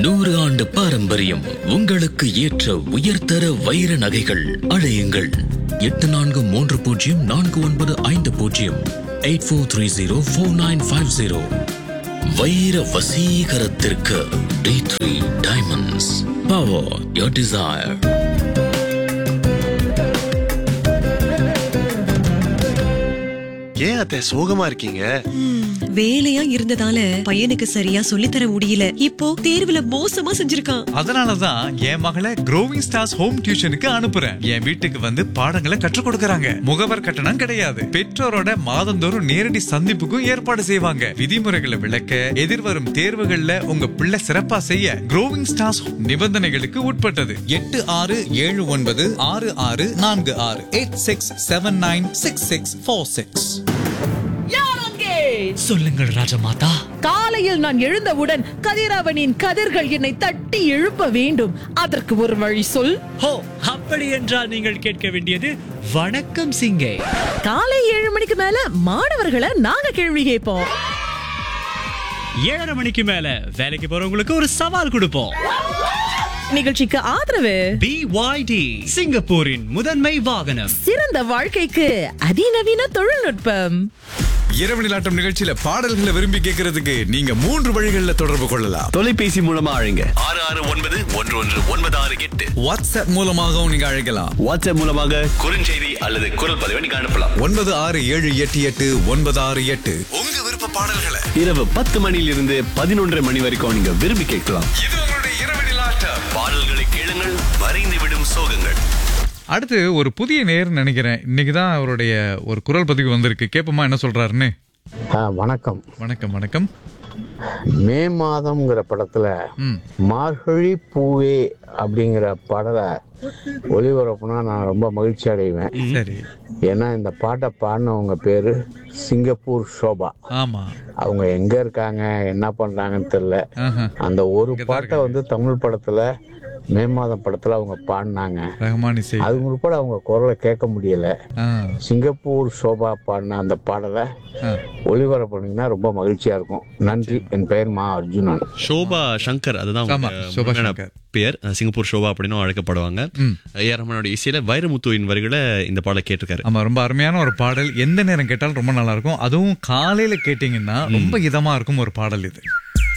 நூறு ஆண்டு பாரம்பரியம் உங்களுக்கு ஏற்ற உயர்தர வைர நகைகள் அழையுங்கள் எட்டு நான்கு மூன்று பூஜ்ஜியம் நான்கு ஒன்பது ஐந்து பூஜ்ஜியம் eight four three zero four nine five zero வைர வசீகரத்திற்கு D three diamonds power your desire ஏன் அத்தை சோகமா இருக்கீங்க வேலையா இருந்ததால பையனுக்கு சரியா சொல்லித்தர முடியல இப்போ தேர்வுல மோசமா செஞ்சிருக்கான் அதனாலதான் என் மகளை க்ரோவிங் ஸ்டார்ஸ் ஹோம் டியூஷனுக்கு அனுப்புறேன் என் வீட்டுக்கு வந்து பாடங்களை கற்றுக் கொடுக்கறாங்க முகவர் கட்டணம் கிடையாது பெற்றோரோட மாதந்தோறும் நேரடி சந்திப்புக்கும் ஏற்பாடு செய்வாங்க விதிமுறைகளை விளக்க எதிர்வரும் தேர்வுகள்ல உங்க பிள்ளை சிறப்பா செய்ய க்ரோவிங் ஸ்டார்ஸ் நிபந்தனைகளுக்கு உட்பட்டது எட்டு ஆறு ஏழு ஒன்பது ஆறு ஆறு நான்கு ஆறு eight six seven nine six six four six யார் அங்கே சொல்லுங்கள் ராஜமாதா காலையில் நான் எழுந்தவுடன் கதிரவனின் கதிர்கள் என்னை தட்டி எழுப்ப வேண்டும் அதற்கு ஒரு வழி சொல் ஹோ அப்படி என்றால் நீங்கள் கேட்க வேண்டியது வணக்கம் சிங்கே காலை ஏழு மணிக்கு மேல மாணவர்களை நாங்க கேள்வி கேட்போம் ஏழரை மணிக்கு மேல வேலைக்கு போறவங்களுக்கு ஒரு சவால் கொடுப்போம் நிகழ்ச்சிக்கு ஆதரவு பிஒய்டி சிங்கப்பூரின் முதன்மை வாகனம் சிறந்த வாழ்க்கைக்கு அதிநவீன தொழில்நுட்பம் இரவு நிலாட்டம் நிகழ்ச்சியில பாடல்களை விரும்பி கேட்கறதுக்கு நீங்க மூன்று வழிகளில் தொடர்பு கொள்ளலாம் தொலைபேசி மூலமா அழைங்க ஆறு ஆறு ஒன்பது ஒன்று ஒன்று ஒன்பது ஆறு எட்டு வாட்ஸ்அப் மூலமாகவும் நீங்க அழைக்கலாம் வாட்ஸ்அப் மூலமாக குறுஞ்செய்தி அல்லது குரல் பதிவை நீங்க அனுப்பலாம் ஒன்பது ஆறு ஏழு எட்டு எட்டு ஒன்பது ஆறு எட்டு உங்க விருப்ப பாடல்களை இரவு பத்து மணியிலிருந்து பதினொன்றரை மணி வரைக்கும் நீங்க விரும்பி கேட்கலாம் இது உங்களுடைய இரவு நிலாட்டம் பாடல்களை கேளுங்கள் வரைந்து விடும் சோகங்கள் அடுத்து ஒரு புதிய நேர் நினைக்கிறேன் இன்னைக்கு தான் அவருடைய ஒரு குரல் பதிவு வந்திருக்கு கேப்பமா என்ன சொல்றாருன்னு ஆ, வணக்கம் வணக்கம் வணக்கம் மே மாதம்ங்கிற படத்துல ம் மார்கழி பூவே அப்படிங்கிற படத்தை ஒளிபரப்புனா நான் ரொம்ப மகிழ்ச்சி அடைவேன் சரி ஏன்னா இந்த பாட்டை பாடினவங்க பேரு சிங்கப்பூர் ஷோபா ஆமா அவங்க எங்க இருக்காங்க என்ன பண்றாங்கன்னு தெரியல ஆஹா. அந்த ஒரு இங்கதான் பாட்டை வந்து தமிழ் படத்துல மே மாதம் படத்துல அவங்க பாடினாங்க ரஹ்மான் இசை அது முற்பட அவங்க குரலை கேட்க முடியல ஆ, சிங்கப்பூர் ஷோபா பாடின அந்த பாடலை ஆ. ஒளிபரப்புனீங்கன்னா ரொம்ப மகிழ்ச்சியா இருக்கும் நன்றி என் பெயர் மா அர்ஜுனன் ஷோபா சங்கர் அதுதான் ஆமா, அவங்க ஷோபா முழுமையான சங்கர். பெயர் அஹ் சிங்கப்பூர் ஷோபா அப்படின்னு அழைக்கப்படுவாங்க ம். ஏஆர் ரஹ்மானோட இசையில வைரமுத்துவின் வரிகளை இந்த பாடலை கேட்டிருக்காரு ஆமா ரொம்ப அருமையான ஒரு பாடல் எந்த நேரம் கேட்டாலும் ரொம்ப நல்லா இருக்கும் அதுவும் காலையில கேட்டீங்கன்னா ரொம்ப இதமா இருக்கும் ஒரு பாடல் இது